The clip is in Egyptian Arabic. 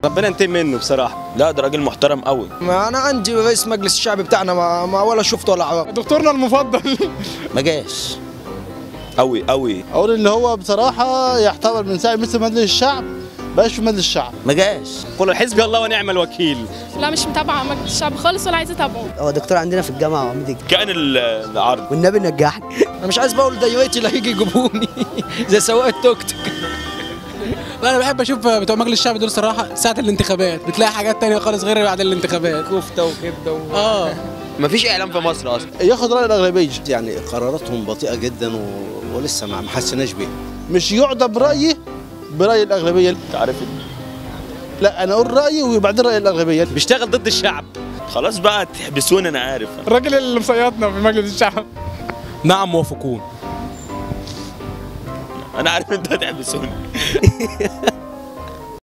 ربنا ينتقم منه بصراحه لا ده راجل محترم قوي ما انا عندي رئيس مجلس الشعب بتاعنا ما, ما ولا شفته ولا عرفته دكتورنا المفضل ما جاش قوي قوي اقول اللي هو بصراحه يعتبر من ساعه مثل مجلس الشعب بقاش في مجلس الشعب ما جاش قولوا حسبي الله ونعم الوكيل لا مش متابعة مجلس الشعب خالص ولا عايزة أتابعه هو دكتور عندنا في الجامعه وعميد كان العرض والنبي نجحني انا مش عايز بقول دايرتي اللي هيجي يجيبوني زي سواق التوك توك لا انا بحب اشوف بتوع مجلس الشعب دول صراحه ساعه الانتخابات بتلاقي حاجات تانية خالص غير بعد الانتخابات كفته وكبده و... اه مفيش اعلام في مصر اصلا ياخد راي الاغلبيه يعني قراراتهم بطيئه جدا و... ولسه ما ما حسناش بيها مش يعدى برايي براي الاغلبيه انت عارف لا انا اقول رايي وبعدين راي الاغلبيه بيشتغل ضد الشعب خلاص بقى تحبسوني انا عارف الراجل اللي مصيطنا في مجلس الشعب نعم موافقون انا عارف انت هتحبسوني